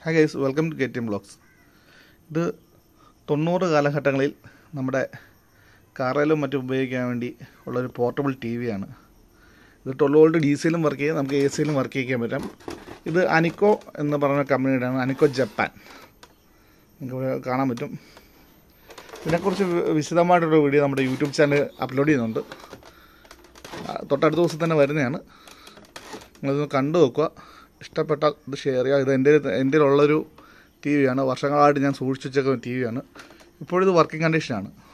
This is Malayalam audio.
hi guys welcome to K T M blogs ഇത് തൊണ്ണൂറ് കാലഘട്ടങ്ങളിൽ നമ്മുടെ കാറിലും മറ്റും ഉപയോഗിക്കാൻ വേണ്ടി ഉള്ളൊരു പോർട്ടബിൾ ടി വിയാണ് ഇത് ട്വൽവ് വോൾട്ട് ഡി സിയിലും വർക്ക് ചെയ്യും നമുക്ക് എ സിയിലും വർക്ക് ചെയ്യിക്കാൻ പറ്റും ഇത് അനിക്കോ എന്ന് പറയുന്ന കമ്പനിയുടെയാണ് അനിക്കോ ജപ്പാൻ നിങ്ങൾക്ക് ഇവിടെ കാണാൻ പറ്റും ഇതിനെക്കുറിച്ച് വി- വിശദമായിട്ടൊരു വീഡിയോ നമ്മുടെ യൂട്യൂബ് ചാനൽ അപ്ലോഡ് ചെയ്യുന്നുണ്ട് ആ, തൊട്ടടുത്ത ദിവസം തന്നെ വരുന്നതാണ് നിങ്ങളിതൊന്ന് കണ്ടു നോക്കുക ഇഷ്ടപ്പെട്ട ഇത് ഷെയർ ചെയ്യുക ഇത് എൻ്റെ എൻ്റെ ഉള്ളൊരു ടി വിയാണ് വർഷങ്ങളായിട്ട് ഞാൻ സൂക്ഷിച്ചു വെച്ചേക്കുന്ന ടി വിയാണ് ഇപ്പോഴിത് വർക്കിംഗ് കണ്ടീഷനാണ്